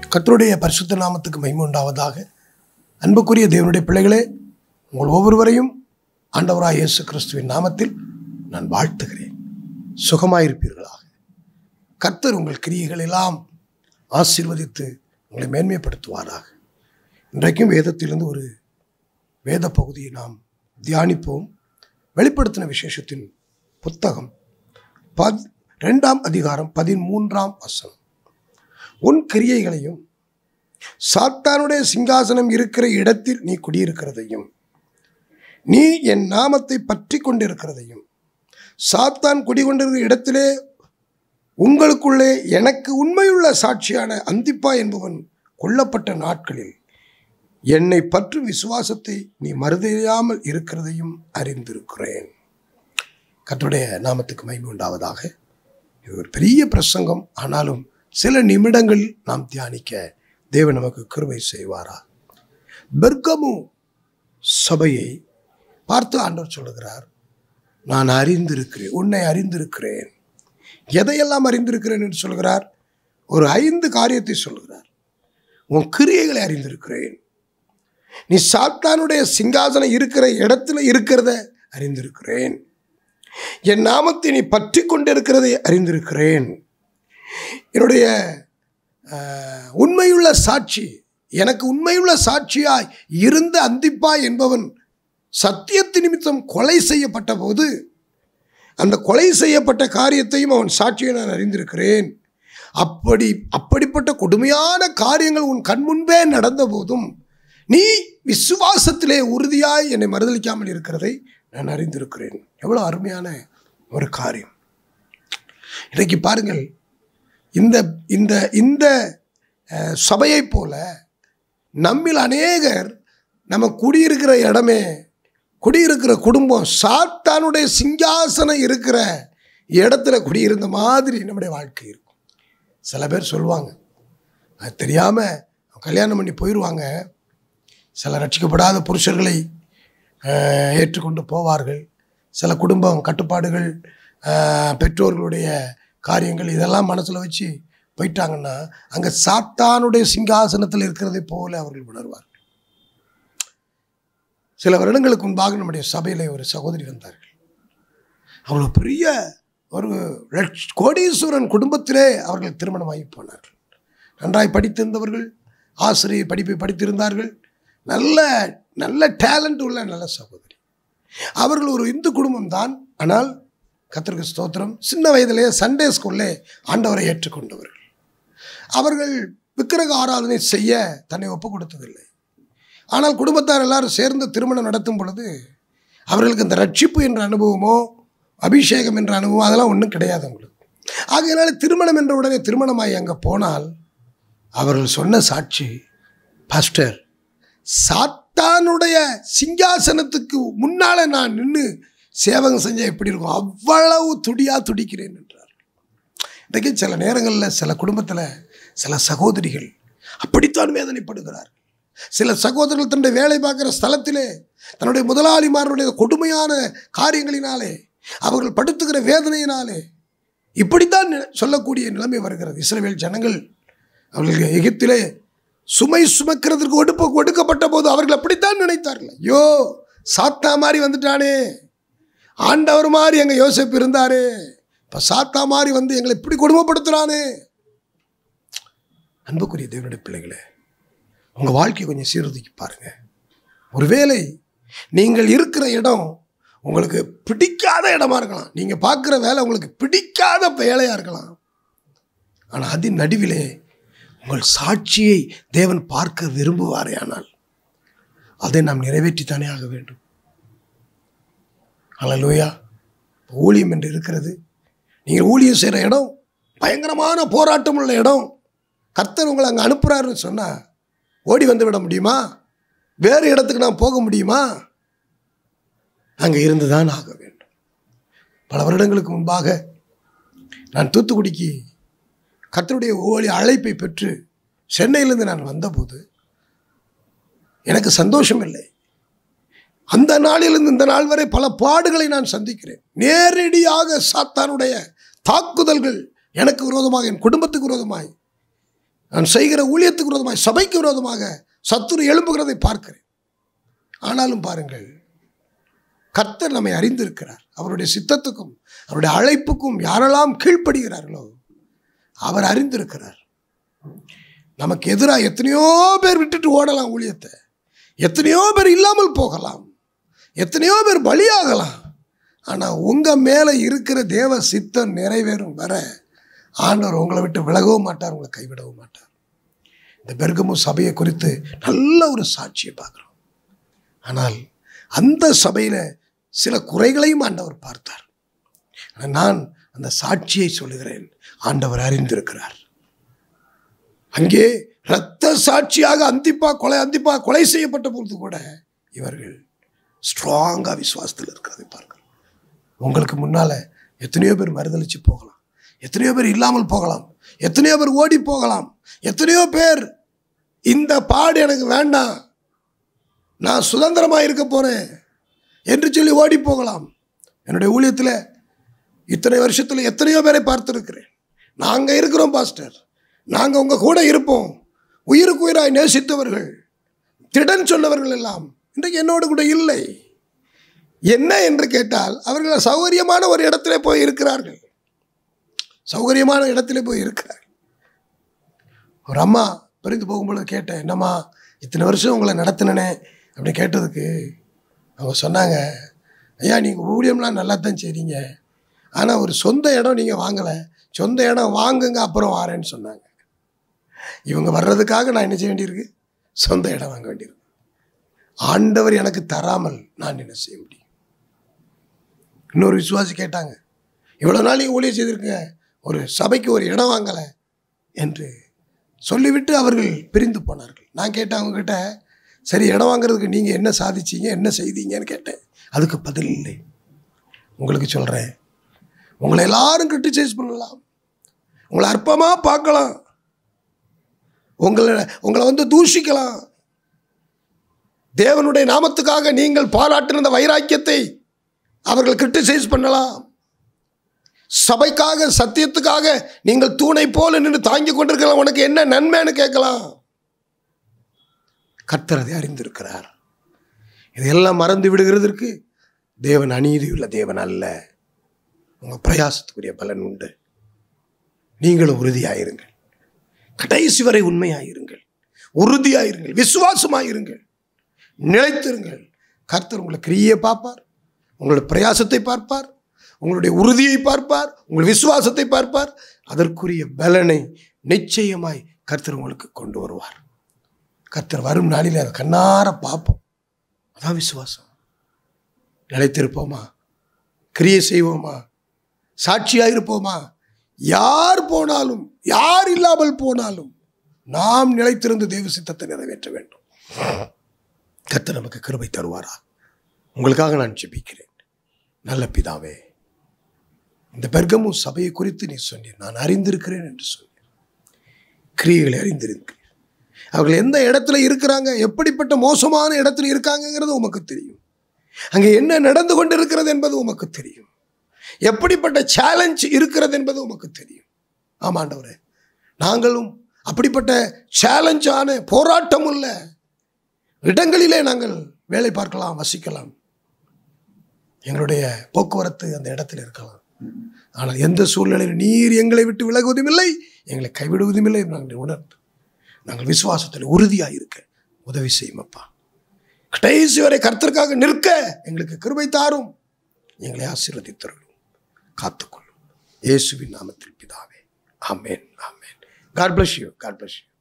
கர்த்தருடைய பரிசுத்த நாமத்துக்கு மகிமை உண்டாவதாக அன்புக்குரிய தேவனுடைய பிள்ளைகளே உங்கள் ஒவ்வொருவரையும் ஆண்டவராய் இயேசு கிறிஸ்துவின் நாமத்தில் நான் வாழ்த்துகிறேன் சுகமாயிருப்பீர்களாக கர்த்தர் உங்கள் கிரியைகள் எல்லாம் ஆசீர்வதித்து உங்களை மேன்மைப்படுத்துவாராக இன்றைக்கும் வேதத்திலிருந்து ஒரு வேத பகுதியை நாம் தியானிப்போம் வெளிப்படுத்தின விசேஷத்தின் புத்தகம் பத் ரெண்டாம் அதிகாரம் பதிமூன்றாம் வசனம் உன் கிரியைகளையும் சாத்தானுடைய சிங்காசனம் இருக்கிற இடத்தில் நீ குடியிருக்கிறதையும் நீ என் நாமத்தை பற்றி கொண்டிருக்கிறதையும் சாத்தான் குடிகொண்டிருக்கிற இடத்திலே உங்களுக்குள்ளே எனக்கு உண்மையுள்ள சாட்சியான அந்திப்பா என்பவன் கொல்லப்பட்ட நாட்களில் என்னை பற்றும் விசுவாசத்தை நீ மறுதெரியாமல் இருக்கிறதையும் அறிந்திருக்கிறேன் கர்த்தருடைய நாமத்துக்கு மகிமை உண்டாவதாக இது ஒரு பெரிய பிரசங்கம் ஆனாலும் சில நிமிடங்கள் நாம் தியானிக்க தேவன் நமக்கு கிருபை செய்வாரா பெர்கமு சபையை பார்த்து ஆண்டவர் சொல்லுகிறார் நான் அறிந்திருக்கிறேன் உன்னை அறிந்திருக்கிறேன் எதையெல்லாம் அறிந்திருக்கிறேன் என்று சொல்கிறார் ஒரு ஐந்து காரியத்தை சொல்கிறார் உன் கிரியைகளை அறிந்திருக்கிறேன் நீ சாத்தானுடைய சிங்காசனம் இருக்கிற இடத்துல இருக்கிறத அறிந்திருக்கிறேன் என் நாமத்தை நீ பற்றி கொண்டிருக்கிறதை அறிந்திருக்கிறேன் என்னுடைய ஆஹ், உண்மையுள்ள சாட்சி எனக்கு உண்மையுள்ள சாட்சியாய் இருந்த அந்திப்பா என்பவன் சத்தியத்து நிமித்தம் கொலை செய்யப்பட்ட போது அந்த கொலை செய்யப்பட்ட காரியத்தையும் அவன் சாட்சியை நான் அறிந்திருக்கிறேன் அப்படி அப்படிப்பட்ட கொடுமையான காரியங்கள் உன் கண் முன்பே நடந்த போதும் நீ விசுவாசத்திலே உறுதியாய் என்னை மறுதளிக்காமல் இருக்கிறதை நான் அறிந்திருக்கிறேன் எவ்வளோ அருமையான ஒரு காரியம் இன்றைக்கு பாருங்கள் இந்த இந்த இந்த அஹ், சபையைப் போல நம்மில் அநேகர் நம்ம குடியிருக்கிற இடமே குடியிருக்கிற குடும்பம் சாத்தானுடைய சிங்காசனம் இருக்கிற இடத்துல குடியிருந்த மாதிரி நம்முடைய வாழ்க்கை இருக்கும் சில பேர் சொல்லுவாங்க அது தெரியாமல் கல்யாணம் பண்ணி போயிடுவாங்க சில ரட்சிக்கப்படாத புருஷர்களை அஹ், ஏற்றுக்கொண்டு போவார்கள் சில குடும்பம் கட்டுப்பாடுகள் அஹ், பெற்றோர்களுடைய காரியங்கள் இதெல்லாம் மனசில் வச்சு போயிட்டாங்கன்னா அங்கே சாத்தானுடைய சிங்காசனத்தில் இருக்கிறதை போல அவர்கள் உணர்வார்கள் சில வருடங்களுக்கு முன்பாக நம்முடைய சபையில் ஒரு சகோதரி வந்தார்கள் அவ்வளோ பெரிய ஒரு லட்ச- கோடீஸ்வரன் குடும்பத்திலே அவர்கள் திருமணமாகி போனார்கள் நன்றாய் படித்திருந்தவர்கள் ஆசிரியர் படிப்பை படித்திருந்தார்கள் நல்ல நல்ல டேலண்ட் உள்ள நல்ல சகோதரி அவர்கள் ஒரு இந்து குடும்பம் தான் ஆனால் கத்திரிக்கு ஸ்தோத்திரம் சின்ன வயதிலே சண்டே ஸ்கூல்லே ஆண்டவரை ஏற்றுக்கொண்டவர்கள் அவர்கள் விக்கிரக ஆராதனை செய்ய தன்னை ஒப்பு கொடுத்ததில்லை ஆனால் குடும்பத்தார் எல்லாரும் சேர்ந்து திருமணம் நடத்தும் பொழுது அவர்களுக்கு இந்த ரட்சிப்பு என்ற அனுபவமோ அபிஷேகம் என்ற அனுபவம் அதெல்லாம் ஒன்றும் கிடையாது அவங்களுக்கு ஆகையினால திருமணம் என்ற உடனே திருமணமாகி அங்கே போனால் அவர்கள் சொன்ன சாட்சி பாஸ்டர் சாத்தானுடைய சிங்காசனத்துக்கு முன்னால நான் நின்று சேவகம் செஞ்சால் எப்படி இருக்கும் அவ்வளவு துடியா துடிக்கிறேன் என்றார் இன்றைக்கு சில நேரங்களில் சில குடும்பத்தில் சில சகோதரிகள் அப்படித்தான் வேதனைப்படுகிறார் சில சகோதரர்கள் தன்னுடைய வேலை பார்க்குற ஸ்தலத்திலே தன்னுடைய முதலாளிமாருடைய கொடுமையான காரியங்களினாலே அவர்கள் படுத்துகிற வேதனையினாலே இப்படித்தான் நி- சொல்லக்கூடிய நிலைமை வருகிறது இஸ்ரவேல் ஜனங்கள் அவர்கள் எகிப்திலே சுமை சுமக்கிறதுக்கு ஒடுப்ப ஒடுக்கப்பட்ட போது அவர்கள் அப்படித்தான் நினைத்தார்கள் ஐயோ சாத்தா மாதிரி வந்துட்டானே ஆண்டவர் மாதிரி எங்க யோசிப்பு இருந்தாரே இப்போ சாத்தா மாதிரி வந்து எங்களை இப்படி கொடுமைப்படுத்துறானே அன்புக்குரிய தேவனுடைய பிள்ளைகளே உங்கள் வாழ்க்கையை கொஞ்சம் சீர்தூக்கி பாருங்க ஒருவேளை நீங்கள் இருக்கிற இடம் உங்களுக்கு பிடிக்காத இடமா இருக்கலாம் நீங்கள் பார்க்குற வேலை உங்களுக்கு பிடிக்காத வேலையாக இருக்கலாம் ஆனால் அதன் நடுவிலே உங்கள் சாட்சியை தேவன் பார்க்க விரும்புவாரே ஆனால் அதை நாம் நிறைவேற்றித்தானே ஆக வேண்டும் அல்லலூயா ஊழியம் என்று இருக்கிறது நீங்கள் ஊழியம் செய்கிற இடம் பயங்கரமான போராட்டம் உள்ள இடம் கர்த்தர் உங்களை அங்கே அனுப்புகிறாருன்னு சொன்னால் ஓடி வந்து விட முடியுமா வேறு இடத்துக்கு நான் போக முடியுமா அங்கே இருந்து தான் ஆக வேண்டும் பல வருடங்களுக்கு முன்பாக நான் தூத்துக்குடிக்கு கர்த்தருடைய ஓலி அழைப்பை பெற்று சென்னையிலிருந்து நான் வந்தபோது எனக்கு சந்தோஷம் இல்லை அந்த நாளிலிருந்து இந்த நாள் வரை பல பாடுகளை நான் சந்திக்கிறேன் நேரடியாக சாத்தானுடைய தாக்குதல்கள் எனக்கு விரோதமாக என் குடும்பத்துக்கு விரோதமாய் நான் செய்கிற ஊழியத்துக்கு விரோதமாக சபைக்கு விரோதமாக சத்துரு எழும்புகிறதை பார்க்கிறேன் ஆனாலும் பாருங்கள் கர்த்தர் நம்மை அறிந்திருக்கிறார் அவருடைய சித்தத்துக்கும் அவருடைய அழைப்புக்கும் யாரெல்லாம் கீழ்ப்படுகிறார்களோ அவர் அறிந்திருக்கிறார் நமக்கு எதிராக எத்தனையோ பேர் விட்டுட்டு ஓடலாம் ஊழியத்தை எத்தனையோ பேர் இல்லாமல் போகலாம் எத்தனையோ பேர் பலியாகலாம் ஆனால் உங்கள் மேலே இருக்கிற தேவ சித்தம் நிறைவேறும் வர ஆண்டவர் உங்களை விட்டு விலகவும் மாட்டார் உங்களை கைவிடவும் மாட்டார் இந்த பெர்கமு சபையை குறித்து நல்ல ஒரு சாட்சியை பார்க்குறோம் ஆனால் அந்த சபையில் சில குறைகளையும் ஆண்டவர் பார்த்தார் ஆனால் நான் அந்த சாட்சியை சொல்லுகிறேன் ஆண்டவர் அறிந்திருக்கிறார் அங்கே இரத்த சாட்சியாக அந்திப்பா கொலை அந்திப்பா கொலை செய்யப்பட்ட பொழுது கூட இவர்கள் ஸ்ட்ராங்காக விசுவாசத்தில் இருக்கிறதை பார்க்கிறோம் உங்களுக்கு முன்னால் எத்தனையோ பேர் மறுதளிச்சு போகலாம் எத்தனையோ பேர் இல்லாமல் போகலாம் எத்தனையோ பேர் ஓடி போகலாம் எத்தனையோ பேர் இந்த பாடு எனக்கு வேண்டாம் நான் சுதந்திரமாக இருக்க போகிறேன் என்று சொல்லி ஓடி போகலாம் என்னுடைய ஊழியத்தில் இத்தனை வருஷத்தில் எத்தனையோ பேரை பார்த்துருக்கிறேன் நாங்கள் இருக்கிறோம் பாஸ்டர் நாங்கள் உங்கள் கூட இருப்போம் உயிருக்கு உயிராய் நேசித்தவர்கள் திடன் சொன்னவர்கள் எல்லாம் இன்றைக்கு என்னோடு கூட இல்லை என்ன என்று கேட்டால் அவர்கள் சௌகரியமான ஒரு இடத்துல போய் இருக்கிறார்கள் சௌகரியமான இடத்துல போய் இருக்கிறார்கள் ஒரு அம்மா பிரிந்து போகும்பொழுது கேட்டேன் என்னம்மா இத்தனை வருஷம் உங்களை நடத்தினனே அப்படி கேட்டதுக்கு அவங்க சொன்னாங்க ஐயா நீங்கள் ஊழியம்லாம் நல்லா தான் செய்றீங்க ஆனால் ஒரு சொந்த இடம் நீங்கள் வாங்கலை சொந்த இடம் வாங்குங்க அப்புறம் வாரேன்னு சொன்னாங்க இவங்க வர்றதுக்காக நான் என்ன செய்ய வேண்டியிருக்கு சொந்த இடம் வாங்க வேண்டியிருக்கு ஆண்டவர் எனக்கு தராமல் நான் என்ன செய்ய முடியும் இன்னொரு விசுவாசி கேட்டாங்க இவ்வளோ நாள் நீங்கள் ஊழியம் செய்திருக்கீங்க ஒரு சபைக்கு ஒரு இடம் வாங்கலை என்று சொல்லிவிட்டு அவர்கள் பிரிந்து போனார்கள் நான் கேட்டேன் அவங்கக்கிட்ட சரி இடம் வாங்குறதுக்கு நீங்கள் என்ன சாதிச்சீங்க என்ன செய்தீங்கன்னு கேட்டேன் அதுக்கு பதில் இல்லை உங்களுக்கு சொல்கிறேன் உங்களை எல்லாரும் கிரிட்டிசைஸ் பண்ணலாம் உங்களை அற்பமாக பார்க்கலாம் உங்களை உங்களை வந்து தூஷிக்கலாம் தேவனுடைய நாமத்துக்காக நீங்கள் பாராட்டின அந்த வைராக்கியத்தை அவர்கள் கிரிட்டிசைஸ் பண்ணலாம் சபைக்காக சத்தியத்துக்காக நீங்கள் தூணை போல நின்று தாங்கி கொண்டிருக்கலாம் உனக்கு என்ன நன்மைன்னு கேட்கலாம் கர்த்தர் அதை அறிந்திருக்கிறார் இதையெல்லாம் மறந்து விடுகிறதற்கு தேவன் அநீதியுள்ள தேவன் அல்ல உங்கள் பிரயாசத்துக்குரிய பலன் உண்டு நீங்களும் உறுதியாயிருங்கள் கடைசி வரை உண்மையாயிருங்கள் உறுதியாயிருங்கள் விசுவாசமாயிருங்கள் நிலைத்திருங்கள் கர்த்தர் உங்களை கிரியை பார்ப்பார் உங்களுடைய பிரயாசத்தை பார்ப்பார் உங்களுடைய உறுதியை பார்ப்பார் உங்கள் விசுவாசத்தை பார்ப்பார் அதற்குரிய பலனை நிச்சயமாய் கர்த்தர் உங்களுக்கு கொண்டு வருவார் கர்த்தர் வரும் நாளில் அதை கண்ணார பார்ப்போம் அதான் விசுவாசம் நிலைத்திருப்போமா கிரியை செய்வோமா சாட்சியாக இருப்போமா யார் போனாலும் யார் இல்லாமல் போனாலும் நாம் நிலைத்திருந்து தெய்வ சித்தத்தை நிறைவேற்ற வேண்டும் கர்த்தர் நமக்கு கிருபை தருவாரா உங்களுக்காக நான் ஜெபிக்கிறேன் நல்ல பிதாவே இந்த பெர்கமு சபையை குறித்து நீ சொன்னீர் நான் அறிந்திருக்கிறேன் என்று சொன்னீர் கிரியைகளை அறிந்திருக்கிறேன் அவர்கள் எந்த இடத்துல இருக்கிறாங்க எப்படிப்பட்ட மோசமான இடத்துல இருக்காங்கங்கிறது உமக்கு தெரியும் அங்கே என்ன நடந்து கொண்டிருக்கிறது என்பது உமக்கு தெரியும் எப்படிப்பட்ட சேலஞ்ச் இருக்கிறது என்பது உமக்கு தெரியும் ஆமாண்டவரே நாங்களும் அப்படிப்பட்ட சேலஞ்சான போராட்டம் உள்ள இடங்களிலே நாங்கள் வேலை பார்க்கலாம் வசிக்கலாம் எங்களுடைய போக்குவரத்து அந்த இடத்துல இருக்கலாம் ஆனால் எந்த சூழ்நிலையில் நீர் எங்களை விட்டு விலகுவதும் இல்லை எங்களை கைவிடுவதும் இல்லை என்று நாங்கள் உணர்ந்து நாங்கள் விசுவாசத்தில் உறுதியாக இருக்க உதவி செய்யும் அப்பா கடைசி வரை கர்த்தருக்காக நிற்க எங்களுக்கு கிருபை தாரும் எங்களை ஆசீர்வதித்தருளும் காத்துக்கொள்ளும் இயேசுவின் நாமத்தில் பிதாவே ஆமென் ஆமென் God bless you God bless you